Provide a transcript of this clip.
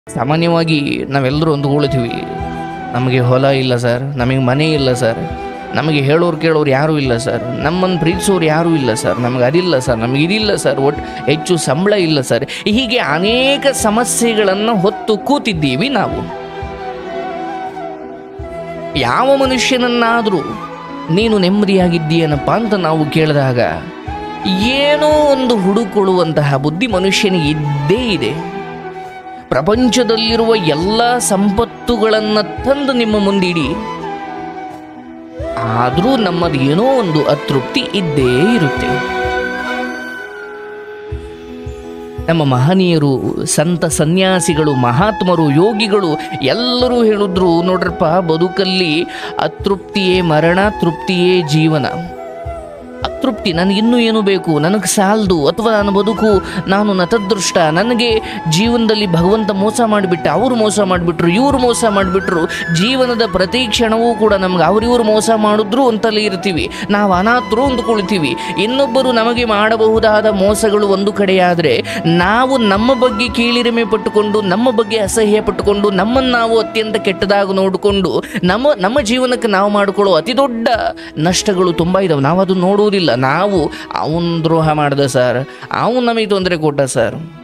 ಸಾಮಾನ್ಯವಾಗಿ ನಾವೆಲ್ಲರೂ ಅಂದುಕೊಳ್ತೀವಿ ನಮಗೆ ಹೊಲ ಇಲ್ಲ ಸರ್ ನಮಗೆ ಮನೆ ಇಲ್ಲ ಸರ್ ನಮಗೆ ಹೇಳೋರು ಕೇಳೋರು ಯಾರೂ ಇಲ್ಲ ಸರ್ ನಮ್ಮನ್ನು ಪ್ರೀತಿಸೋರು ಯಾರೂ ಇಲ್ಲ ಸರ್ ನಮಗೆ ಅದಿಲ್ಲ ಸರ್ ನಮಗೆ ಇದಿಲ್ಲ ಸರ್ ಒಟ್ಟು ಹೆಚ್ಚು ಸಂಬಳ ಇಲ್ಲ ಸರ್ ಹೀಗೆ ಅನೇಕ ಸಮಸ್ಯೆಗಳನ್ನು ಹೊತ್ತು ಕೂತಿದ್ದೀವಿ ನಾವು ಯಾವ ಮನುಷ್ಯನನ್ನಾದರೂ ನೀನು ನೆಮ್ಮದಿಯಾಗಿದ್ದೀಯನಪ್ಪ ಅಂತ ನಾವು ಕೇಳಿದಾಗ ಏನೋ ಒಂದು ಹುಡುಕೊಳ್ಳುವಂತಹ ಬುದ್ಧಿ ಮನುಷ್ಯನಿಗೆ ಇದ್ದೇ ಇದೆ ಪ್ರಪಂಚದಲ್ಲಿರುವ ಎಲ್ಲ ಸಂಪತ್ತುಗಳನ್ನು ತಂದು ನಿಮ್ಮ ಮುಂದಿಡಿ ಆದರೂ ನಮ್ಮದು ಏನೋ ಒಂದು ಅತೃಪ್ತಿ ಇದ್ದೇ ಇರುತ್ತೆ ನಮ್ಮ ಮಹನೀಯರು ಸಂತ ಸನ್ಯಾಸಿಗಳು ಮಹಾತ್ಮರು ಯೋಗಿಗಳು ಎಲ್ಲರೂ ಹೇಳಿದ್ರು ನೋಡ್ರಪ್ಪ ಬದುಕಲ್ಲಿ ಅತೃಪ್ತಿಯೇ ಮರಣ ತೃಪ್ತಿಯೇ ಜೀವನ ಅತೃಪ್ತಿ ನನಗಿನ್ನೂ ಏನು ಬೇಕು ನನಗೆ ಸಾಲದು ಅಥವಾ ನನ್ನ ಬದುಕು ನಾನು ನತದೃಷ್ಟ ನನಗೆ ಜೀವನದಲ್ಲಿ ಭಗವಂತ ಮೋಸ ಮಾಡಿಬಿಟ್ಟ ಅವರು ಮೋಸ ಮಾಡಿಬಿಟ್ರು ಇವರು ಮೋಸ ಮಾಡಿಬಿಟ್ರು ಜೀವನದ ಪ್ರತಿ ಕ್ಷಣವೂ ಕೂಡ ನಮ್ಗೆ ಅವರಿವರು ಮೋಸ ಮಾಡಿದ್ರು ಅಂತಲೇ ಇರ್ತೀವಿ ನಾವು ಅನಾಥರು ಅಂದುಕೊಳ್ತೀವಿ ಇನ್ನೊಬ್ಬರು ನಮಗೆ ಮಾಡಬಹುದಾದ ಮೋಸಗಳು ಒಂದು ಕಡೆಯಾದರೆ ನಾವು ನಮ್ಮ ಬಗ್ಗೆ ಕೀಳಿರಿಮೆ ಪಟ್ಟುಕೊಂಡು ನಮ್ಮ ಬಗ್ಗೆ ಅಸಹ್ಯ ಪಟ್ಟುಕೊಂಡು ನಮ್ಮನ್ನು ನಾವು ಅತ್ಯಂತ ಕೆಟ್ಟದಾಗಿ ನೋಡಿಕೊಂಡು ನಮ್ಮ ನಮ್ಮ ಜೀವನಕ್ಕೆ ನಾವು ಮಾಡಿಕೊಳ್ಳೋ ಅತಿ ದೊಡ್ಡ ನಷ್ಟಗಳು ತುಂಬ ಇದಾವೆ ನಾವು ಅದು ನೋಡುವುದಿಲ್ಲ ನಾವು ಅವನು ದ್ರೋಹ ಮಾಡ್ದ ಸರ್ ಅವನು ನಮಗೆ ತೊಂದರೆ ಕೊಟ್ಟ ಸರ್